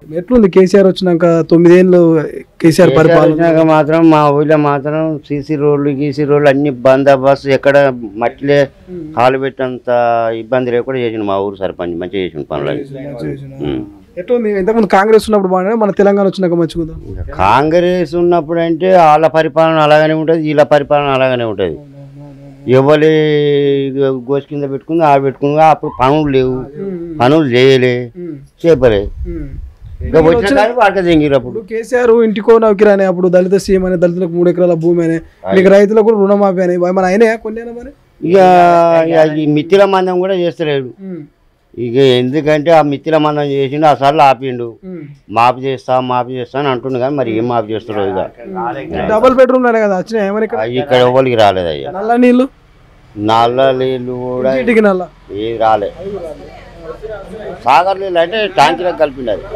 ఎట్లుంది కేసీఆర్ వచ్చినాక తొమ్మిదేళ్ళు కేసీఆర్ పరిపాలన వచ్చినాక మాత్రం మా ఊళ్ళో మాత్రం సీసీ రోడ్లు గీసీ రోడ్లు అన్ని బందోబస్తు ఎక్కడ మట్టిలే కాలు పెట్టేంత ఇబ్బంది లేకుండా చేసిండు మా ఊరు సర్పంచ్ మంచిగా చేసిండు పనులు ఉం. ఎట్లుంది ఇంతకుముందు కాంగ్రెస్ ఉన్నప్పుడు బాగానే మన తెలంగాణ వచ్చినాక మంచిగా ఉందా కాంగ్రెస్ ఉన్నప్పుడు అంటే వాళ్ళ పరిపాలన అలాగనే ఉంటుంది వీళ్ళ పరిపాలన అలాగనే ఉంటుంది ఎవరి గోసి కింద పెట్టుకుంది ఆడ పెట్టుకుంది అప్పుడు పనులు లేవు పనులు చేయలే చేపలే ఇంకా వచ్చిన కానీ వాడికి తెంగిరు అప్పుడు ఇప్పుడు కేసీఆర్ ఇంటికో నౌకరి అని అప్పుడు దళిత సీఎం అని దళితులకు మూడు ఎకరాల భూమి అని మీకు రైతులకు కూడా రుణమాఫీ అని మన అయినా కొన్ని అయినా మరి ఇక ఇక ఈ మిత్తిల మందం కూడా చేస్తలేడు ఇక ఎందుకంటే ఆ మిత్తిల మందం చేసిండు అసలు ఆపిండు మాఫీ చేస్తా మాఫీ చేస్తా అని అంటుండు కానీ మరి ఏం మాఫీ చేస్తాడో ఇక డబుల్ బెడ్రూమ్ అనే కదా వచ్చినాయి ఏమని ఇక్కడ అవి ఇక్కడ ఎవరికి రాలేదు అయ్యా నల్ల నీళ్ళు నల్ల నీళ్ళు కూడా ఇంటికి నల్ల ఏది రాలే సాగర్ నీళ్ళు అంటే ట్యాంకీలకు కలిపిండు అది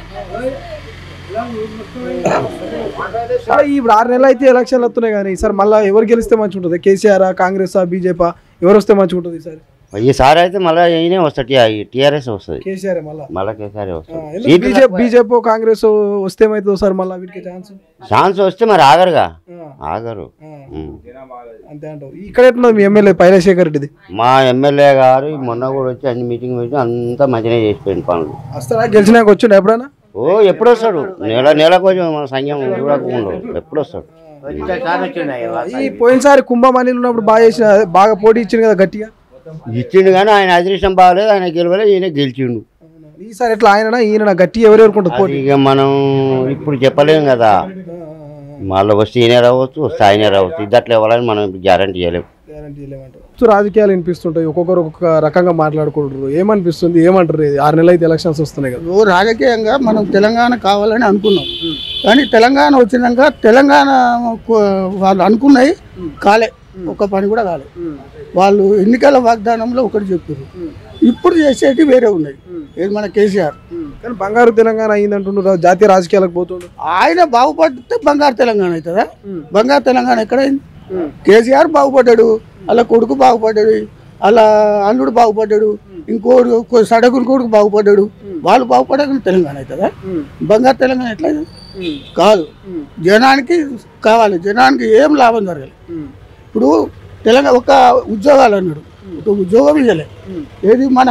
సరే ఇప్పుడు ఆరు నెలలు అయితే ఎలక్షన్లు వస్తున్నాయి కానీ ఈసారి మళ్ళీ ఎవరు గెలిస్తే మంచిగా ఉంటుంది కేసీఆర్ కాంగ్రెస్ బీజేపీ ఎవరు వస్తే మంచిగా ఉంటుంది ఈసారి ఈసారి అయితే మళ్ళీ ఈయనే వస్తాడు టీఆర్ఎస్ వస్తుంది కేసీఆర్ మళ్ళీ మళ్ళీ కేసీఆర్ వస్తుంది ఎందుకు బీజేపీ బీజేపీ కాంగ్రెస్ వస్తే ఏమవుతుందో సార్ మళ్ళీ వీటికి ఛాన్స్ ఛాన్స్ వస్తే మరి ఆగరుగా ఆగరు ఉం. అంతే అంటావు ఇక్కడ ఎట్లున్నది మీ ఎమ్మెల్యే పైలశేఖర్ రెడ్డిది మా ఎమ్మెల్యే గారు మొన్న కూడా వచ్చి అన్ని మీటింగ్ పెట్టి అంతా మంచిగా చేసిపోయింది పనులు వస్తారా గెలిచినాక వచ్చిండు ఎప్పుడైనా ఓ ఎప్పుడు వస్తాడు నెల నెల కొంచెం మన సంఘం చూడకుండా ఎప్పుడు వస్తాడు ఈ పోయినసారి కుంభమణిలు ఉన్నప్పుడు బాగా చేసిన బాగా పోటీ ఇచ్చింది కదా గట్టిగా ఇచ్చిండు కానీ ఆయన అదృష్టం బాగలేదు ఆయన గెలవలే ఈయన గెలిచిండు ఈసారి ఎట్లా ఆయన ఈయన గట్టి ఎవరెవరికి ఉంటుంది అది పోటీ ఇక మనం ఇప్పుడు చెప్పలేము కదా మళ్ళీ వస్తే ఈయన రావచ్చు వస్తే ఆయన రావచ్చు ఇద్దట్లో ఇవ్వాలని మనం గ్యారంటీ చేయలేము సో రాజకీయాలు వినిపిస్తుంటాయి ఒక్కొక్కరు ఒక్కొక్క రకంగా మాట్లాడుకుంటారు ఏమనిపిస్తుంది ఏమంటారు ఇది ఆరు నెలలు అయితే ఎలక్షన్స్ వస్తున్నాయి కదా ఓ రాజకీయంగా మనం తెలంగాణ కావాలని అనుకున్నాం కానీ తెలంగాణ వచ్చినాక తెలంగాణ కు- వాళ్ళు అనుకున్నాయి కాలే ఒక పని కూడా కాలే వాళ్ళు ఎన్నికల వాగ్దానంలో ఒకటి చెప్పారు ఇప్పుడు చేసేటి వేరే ఉన్నాయి ఏది మన కేసీఆర్ కానీ బంగారు తెలంగాణ అయిందంటున్నారు జాతీయ రాజకీయాలకు పోతుండ్రు ఆయన బాగుపడితే బంగారు తెలంగాణ అవుతుందా బంగారు తెలంగాణ ఎక్కడైంది కేసీఆర్ బాగుపడ్డాడు అలా కొడుకు బాగుపడ్డాడు అలా అల్లుడు బాగుపడ్డాడు ఇంకోడు ఇంకో సడగుని కొడుకు బాగుపడ్డాడు వాళ్ళు బాగుపడక తెలంగాణ అవుతుందా బంగారు తెలంగాణ ఎట్లా అవుతుంది? కాదు జనానికి కావాలి జనానికి ఏం లాభం జరగాలి ఇప్పుడు తెలంగాణ ఒక ఉద్యోగాలు అన్నాడు ఒక ఉద్యోగం ఇవ్వలే ఏది మన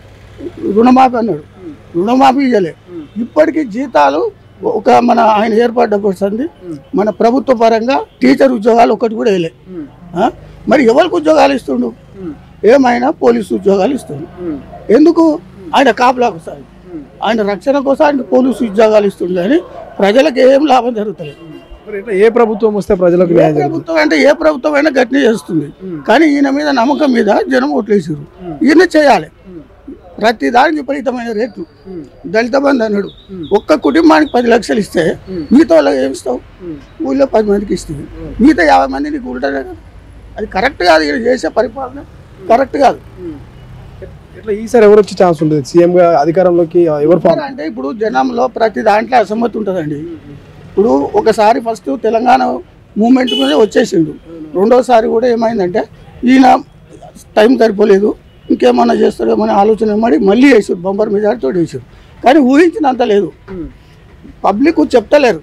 రుణమాఫీ అన్నాడు రుణమాఫీ ఇవ్వలే ఇప్పటికీ జీతాలు ఒక మన ఆయన ఏర్పడ్డప్పుడు మన ప్రభుత్వ పరంగా టీచర్ ఉద్యోగాలు ఒకటి కూడా వేయలే ఆ? మరి ఎవరికి ఉద్యోగాలు ఇస్తుండు ఏమైనా పోలీసు ఉద్యోగాలు ఇస్తుండు ఎందుకు ఆయన కాపులా కోసం ఆయన రక్షణ కోసం ఆయన పోలీసు ఉద్యోగాలు ఇస్తుండు కానీ ప్రజలకు ఏం లాభం జరుగుతుంది మరి ఎట్లా ఏ ప్రభుత్వం వస్తే ప్రజలకు ఏ న్యాయం జరుగుతుంది ప్రభుత్వం అంటే ఏ ప్రభుత్వం అయినా గట్టినే చేస్తుంది కానీ ఈయన మీద నమ్మకం మీద జనం ఓట్లేసారు ఈయన చేయాలి ప్రతి దానికి విపరీతమైన రేట్లు దళిత బంధు అన్నాడు ఒక్క కుటుంబానికి పది లక్షలు ఇస్తే మిగతా వాళ్ళకి ఏమి ఇస్తావు ఊళ్ళో పది మందికి ఇస్తుంది మిగతా యాభై మంది నీకు ఉంటారు కదా అది కరెక్ట్ కాదు ఈయన చేసే పరిపాలన కరెక్ట్ కాదు ఎట్లా ఈసారి ఎవరు వచ్చే ఛాన్స్ ఉంటుంది సీఎం గా అధికారంలోకి ఎవరు ఫామ్ అంటే ఇప్పుడు జనంలో ప్రతి దాంట్లో అసమ్మతి ఉంటుందండి ఇప్పుడు ఒకసారి ఫస్ట్ తెలంగాణ మూమెంట్ మీద వచ్చేసిండు రెండోసారి కూడా ఏమైందంటే ఈయన టైం సరిపోలేదు ఇంకేమన్నా చేస్తారేమో అనే ఆలోచన మరి మళ్ళీ వేసారు బొంబర్ మెజార్టీతో వేసారు కానీ ఊహించినంత లేదు పబ్లిక్ చెప్తలేరు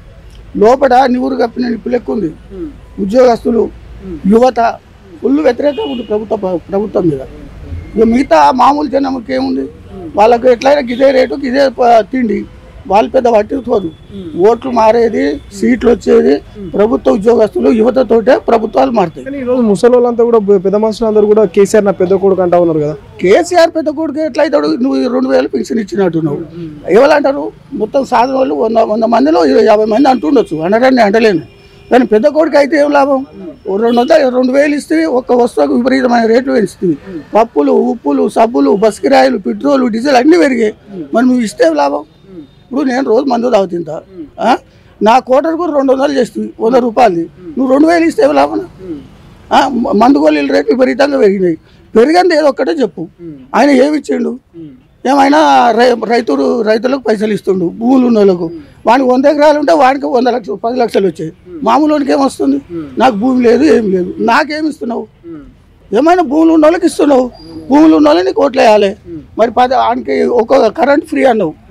లోపల నివురు కప్పిన నిప్పు లెక్క ఉంది ఉద్యోగస్తులు యువత ఫుల్ వ్యతిరేకం ఉంది ప్రభుత్వ ప్రభుత్వం మీద ఇక మిగతా మామూలు జనంకి ఏముంది వాళ్ళకి ఎట్లయినా గిదే రేటు గిదే ప- తిండి వాళ్ళు పెద్ద పట్టించుకోదు ఓట్లు మారేది సీట్లు వచ్చేది ప్రభుత్వ ఉద్యోగస్తులు యువతతోటే ప్రభుత్వాలు మారుతాయి కానీ ఈ రోజు ముసలి వాళ్ళంతా కూడా పెద్ద మనుషులు అందరూ కూడా కేసీఆర్ నా పెద్ద కొడుకు అంటా ఉన్నారు కదా కేసీఆర్ పెద్ద కొడుకు ఎట్లయితాడు నువ్వు ఈ రెండు వేలు పెన్షన్ ఇచ్చినట్టు నువ్వు ఎవరంటారు మొత్తం సాధన వాళ్ళు వంద వంద మందిలో ఇరవై యాభై మంది అంటుండొచ్చు అనడాన్ని అంటలేను కానీ పెద్ద కొడుకు అయితే ఏం లాభం ఓ రెండు వందలు రెండు వేలు ఇస్తే ఒక్క వస్తువుకు విపరీతమైన రేట్లు పెంచుతుంది పప్పులు ఉప్పులు సబ్బులు బస్ కిరాయిలు పెట్రోల్ డీజిల్ అన్నీ పెరిగాయి మరి నువ్వు ఇస్తే ఏం లాభం ఇప్పుడు నేను రోజు మందు తాగుతుంటా ఆ? నా కోటర్ కూడా రెండు వందలు చేస్తుంది వంద రూపాయలది నువ్వు రెండు వేలు ఇస్తే ఏం లాభం ఆ, మ- మందు గోళీల రేట్లు విపరీతంగా పెరిగినాయి పెరిగింది ఏదో ఒక్కటే చెప్పు ఆయన ఏమి ఇచ్చిండు ఏమైనా రై- రైతులు రైతులకు పైసలు ఇస్తుండు భూములు ఉన్న వాళ్ళకు వానికి వంద ఎకరాలు ఉంటే వానికి వంద లక్షలు పది లక్షలు వచ్చాయి మామూలు వానికి ఏమొస్తుంది నాకు భూమి లేదు ఏం లేదు నాకేమి ఇస్తున్నావు ఏమైనా భూములు ఉన్న వాళ్ళకి ఇస్తున్నావు భూములు ఉన్న వాళ్ళని కోట్లు వేయాలి మరి పది ఆయనకి ఒక కరెంట్ ఫ్రీ అన్నావు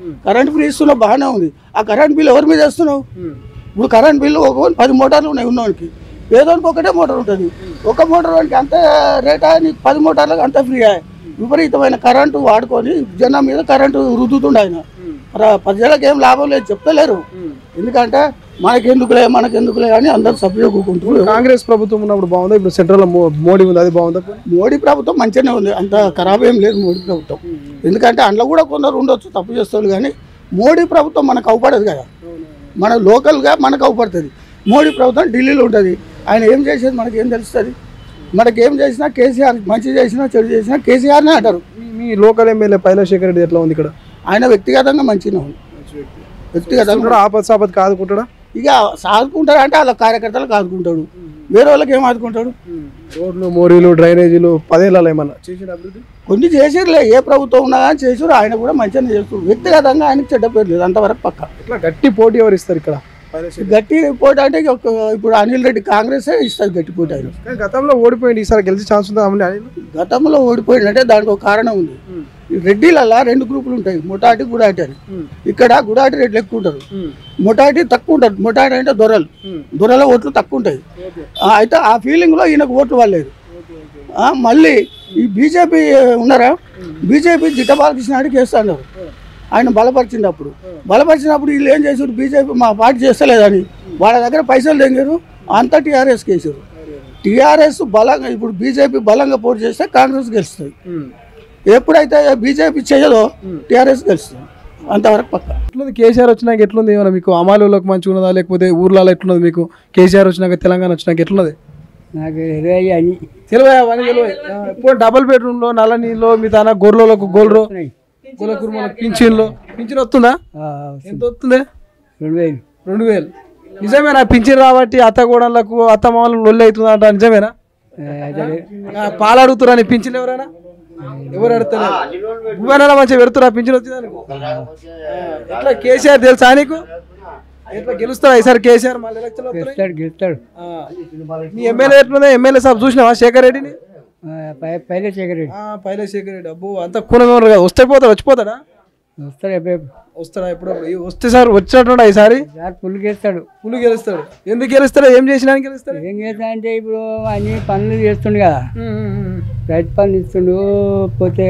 కరెంట్ ఫ్రీ ఇస్తున్నావు బాగానే ఉంది ఆ కరెంట్ బిల్ ఎవరి మీద వేస్తున్నావు ఇప్పుడు కరెంట్ బిల్లు ఒక పది మోటార్లు ఉన్నాయి ఉన్నవానికి పేదోనికి ఒకటే మోటార్ ఉంటుంది ఒక మోటార్ వానికి అంత రేటా నీకు పది మోటార్లకు అంత ఫ్రీ విపరీతమైన కరెంటు వాడుకొని జనం మీద కరెంటు రుద్దుతుండే ఆయన మరి ఆ ప్రజలకు ఏం లాభం లేదు చెప్తలేరు ఎందుకంటే మనకెందుకులే మనకెందుకులే అని అందరు సభ్యులు కూకుంటారు కాంగ్రెస్ ప్రభుత్వం ఉన్నప్పుడు బాగుందా ఇప్పుడు సెంట్రల్ మోడీ ఉంది అది బాగుందా మోడీ ప్రభుత్వం మంచిగానే ఉంది అంత ఖరాబ్ ఏం లేదు మోడీ ప్రభుత్వం ఎందుకంటే అందులో కూడా కొందరు ఉండొచ్చు తప్పు చేస్తారు కానీ మోడీ ప్రభుత్వం మనకు అవపడదు కదా మన లోకల్గా మనకు అవపడుతుంది మోడీ ప్రభుత్వం ఢిల్లీలో ఉంటుంది ఆయన ఏం చేసేది మనకి ఏం తెలుస్తుంది మనకి ఏం చేసినా కేసీఆర్ మంచి చేసినా చెడు చేసినా కేసీఆర్నే అంటారు మీ- మీ లోకల్ ఎమ్మెల్యే పైలశేఖర్ రెడ్డి ఎట్లా ఉంది ఇక్కడ ఆయన వ్యక్తిగతంగా మంచిగా ఉంది వ్యక్తిగతంగా కూడా ఆపత్ సాపత్ కాదుకుంటాడా ఇక సాదుకుంటాడు అంటే వాళ్ళ కార్యకర్తలకు ఆదుకుంటాడు వేరే వాళ్ళకి ఏం ఆదుకుంటాడు రోడ్లు మోరీలు డ్రైనేజీలు పదేళ్ళలో ఏమన్నా చేసిన అభివృద్ధి కొన్ని చేసిర్లే ఏ ప్రభుత్వం ఉన్నా కానీ చేసారు ఆయన కూడా మంచిగానే చేస్తారు వ్యక్తిగతంగా ఆయనకి చెడ్డ పేరు లేదు అంతవరకు పక్క ఇట్లా గట్టి పోటీ ఎవరు ఇస్తారు ఇక్కడ పైలశేఖర్ గట్టి పోటీ అంటే ఇక ఒక- ఇప్పుడు అనిల్ రెడ్డి కాంగ్రెస్ ఇస్తుంది గట్టి పోటీ ఆయన కానీ గతంలో ఓడిపోయింది ఈసారి గెలిచే ఛాన్స్ ఉందా అమలు అనిల్? గతంలో ఓడిపోయిందంటే దానికి ఒక కారణం ఉంది ఈ రెడ్డిలల్లా రెండు గ్రూపులు ఉంటాయి ముటాటి గుడాటి అని ఇక్కడ గుడాటి రెడ్లు ఎక్కువ ఉంటారు ముటాటి తక్కువ ఉంటారు ముటాటి అంటే దొరలు దొరల ఓట్లు తక్కువ ఉంటాయి ఆ, అయితే ఆ ఫీలింగ్లో ఈయనకు ఓట్లు వాళ్ళలేదు ఆ, మళ్ళీ ఈ బీజేపీ ఉన్నారా బీజేపీ జిట్ట బాలకృష్ణాడికి వేస్తాడు ఆయన బలపరిచింది అప్పుడు బలపరిచినప్పుడు వీళ్ళు ఏం చేశారు బీజేపీ మా పార్టీ చేస్తలేదని వాళ్ళ దగ్గర పైసలు తెంగారు అంతా టీఆర్ఎస్కి వేసారు టీఆర్ఎస్ బలంగా ఇప్పుడు బీజేపీ బలంగా పోటీ చేస్తే కాంగ్రెస్ గెలుస్తుంది ఎప్పుడైతే బీజేపీ చేయదో టీఆర్ఎస్ గెలుస్తుంది అంతవరకు పక్క ఎట్లుంది కేసీఆర్ వచ్చినాక ఎట్లుంది ఏమన్నా మీకు అమాలులోకి మంచిగా ఉన్నదా లేకపోతే ఊర్లలో ఎట్లున్నది మీకు కేసీఆర్ వచ్చినాక తెలంగాణ వచ్చినాక ఎట్లున్నది నాకు ఇరవై అని తెలివై అవన్నీ తెలివై ఇప్పుడు డబుల్ బెడ్రూమ్ లో నల్ల నీళ్ళు మీ తన గొర్రెలకు గోల్రో గొర్రెల కుర్మలకు పింఛన్లు పింఛన్ వస్తుందా ఎంత వస్తుంది రెండు వేలు రెండు వేలు నిజమేనా పింఛన్ రాబట్టి అత్త గోడలకు అత్త మామూలు లొల్లి అవుతుందంట నిజమేనా ఆ, పాలు అడుగుతురా నీ పింఛన్ ఎవరైనా ఎవరు అడుగుతారు నువ్వేనా మంచిగా పెడుతురా పింఛన్ వచ్చిందా నీకు? ఆ, ఎట్లా కేసీఆర్ తెలుసా నీకు ఎట్లా గెలుస్తారా ఈసారి కేసీఆర్ మళ్ళీ ఎలక్షన్ వస్తున్నాయి గెలుస్తాడు గెలుస్తాడు ఆ. నీ ఎమ్మెల్యే ఎట్లుందా ఎమ్మెల్యే సాబ్ చూసినావా శేఖర్ రెడ్డిని ఆ, పై- పైలే శేఖర్ రెడ్డి ఆ, పైలే శేఖర్ రెడ్డి అబ్బో అంత కూనగా ఉన్నారు కదా వస్తే పోతాడు వచ్చిపోతాడా వస్తాడు ఎప్పుడు వస్తాడా ఎప్పుడు వస్తే సార్ వచ్చినట్టు ఈసారి సార్ పుల్లు గెలుస్తాడు పులు గెలుస్తాడు ఎందుకు గెలుస్తాడు ఏం చేసినా గెలుస్తాడు ఏం చేస్తా అంటే ఇప్పుడు అన్ని పనులు చేస్తుండు కదా రైతు పనులు ఇస్తుండు పోతే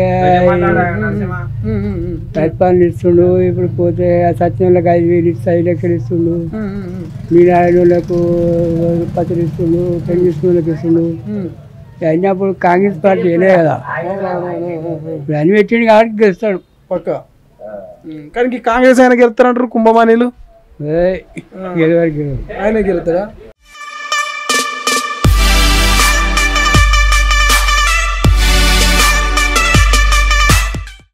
రైతు పనులు ఇస్తుండు ఇప్పుడు పోతే సత్యం వాళ్ళకి ఐదు వేలు ఇస్తే ఐదు లక్షలు ఇస్తుండు మీరాయలకు పత్రులు ఇస్తుండు పెళ్లి వాళ్ళకి ఇస్తుండు అయినప్పుడు కాంగ్రెస్ పార్టీ వేయలే కదా ఇప్పుడు అన్ని పెట్టిండు కాబట్టి గెలుస్తాడు పక్క కానీ ఈ కాంగ్రెస్ ఆయన గెలుతారంటారు కుంభమానీలు ఏయ్, గెలవరు గెలవరు ఆయన గెలుతారా